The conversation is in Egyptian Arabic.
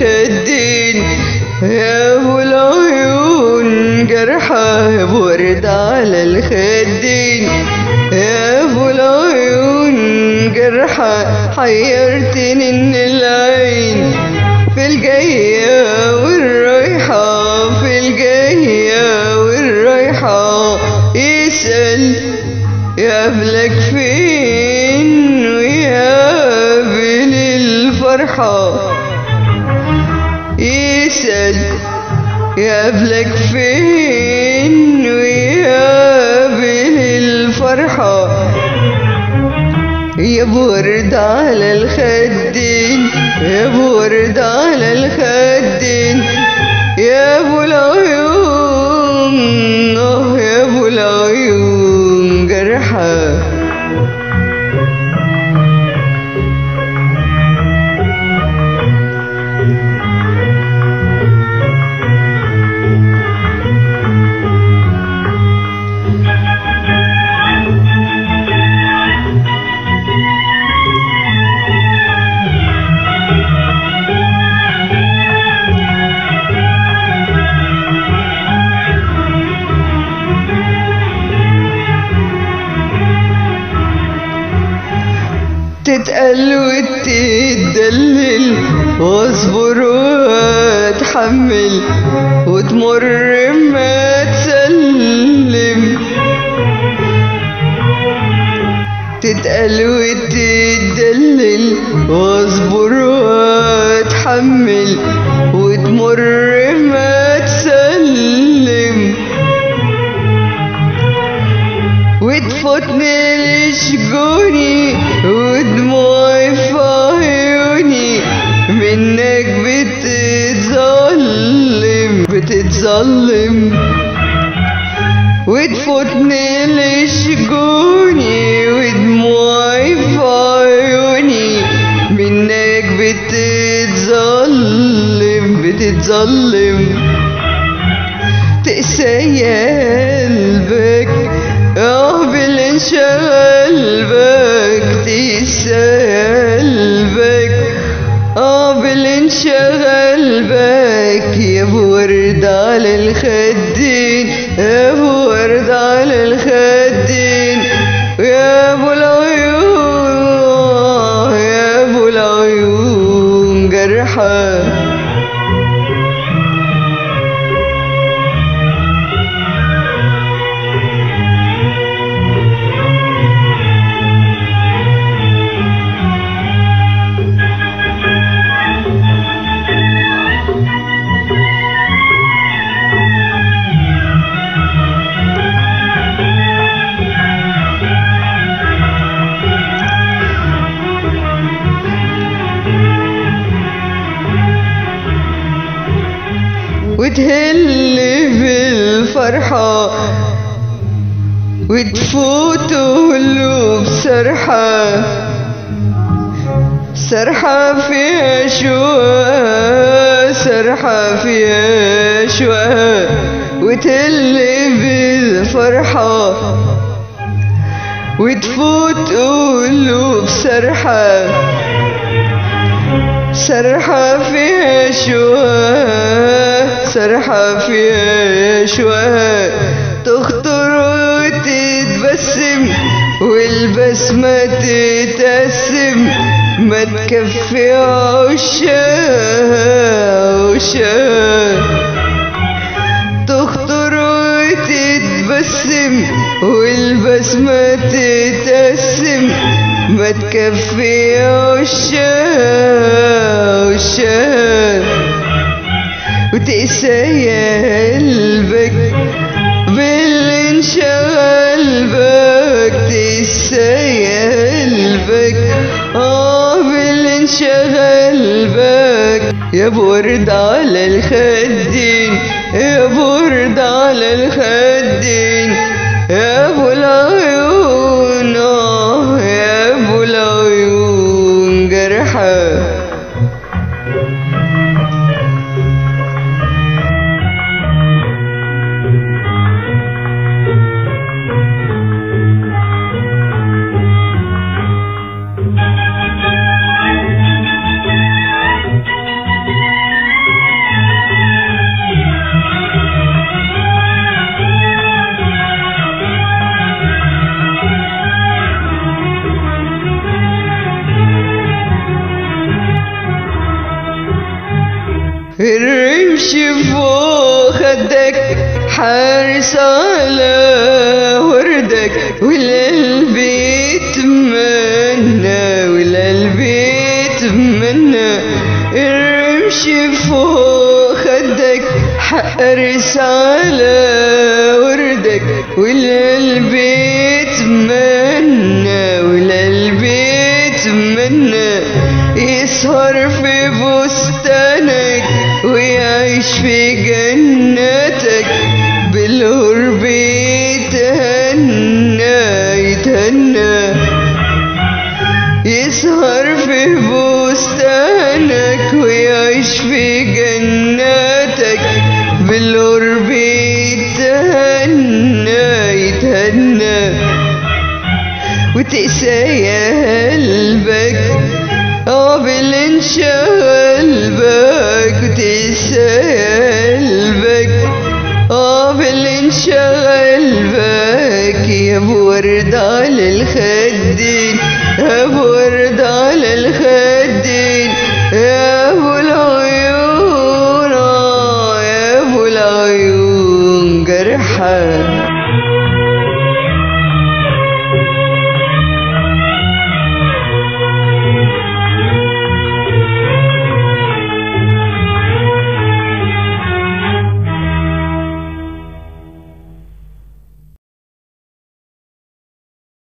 الخدين يا ابو العيون جرحى يا ابو ورد على الخدين يا ابو العيون جرحى حيرتني من العين في الجاية والرايحة في الجاية والرايحة يسأل يقابلك فين ويقابل الفرحة يسأل يقابلك فين ويقابل الفرحة يا بورد على الخدين يا بورد على الخدين يا ابو العيون اه يا ابو العيون جرحى تتقل وتدلل واصبر واتحمل وتمر ما تسلم تتقل وتدلل واصبر واتحمل وتمر ما تسلم وتفوتني لشجوني ودموعي في عيوني منك بتتظلم بتتظلم وتفوتني لشجوني ودموعي في عيوني منك بتتظلم بتتظلم تقسى قلبك اه بالانشغال بك تقسى قلبك اه بالانشغال بك يا ابو ورد على الخدين يا ابو ورد على الخدين يا ابو العيون يا ابو العيون جرحى وتهل بالفرحة وتفوت قلوب سرحة سرحة فيها شوى سرحة فيها شوى وتهل بالفرحة وتفوت قلوب سرحة سرحة فيها شوى سرحة فيها شوى تخطر وتتبسم والبسمة تتقسم ما تكفي عشاق عشاق تخطر وتتبسم والبسمة تتقسم ما تكفي عشاق عشاق وتقسى قلبك بالانشغال بك تقسى قلبك اه بالانشغال بك يا بورد على الخدين يا بورد على الخدين يا ابو العيون آه يا ابو العيون جرحى الرمش فوق خدك حارس على وردك والقلب يتمنى والقلب يتمنى الرمش فوق خدك حارس على وردك والقلب يتمنى والقلب يتمنى يسهر في بستانك ويعيش في جنتك بالقرب يتهنى يتهنى يسهر في بستانك ويعيش في جناتك بالقرب يتهنى يتهنى وتقسى يا قلبك قبل انشغل بك وتقسى يا قلبك قبل انشغل بك يا ورد على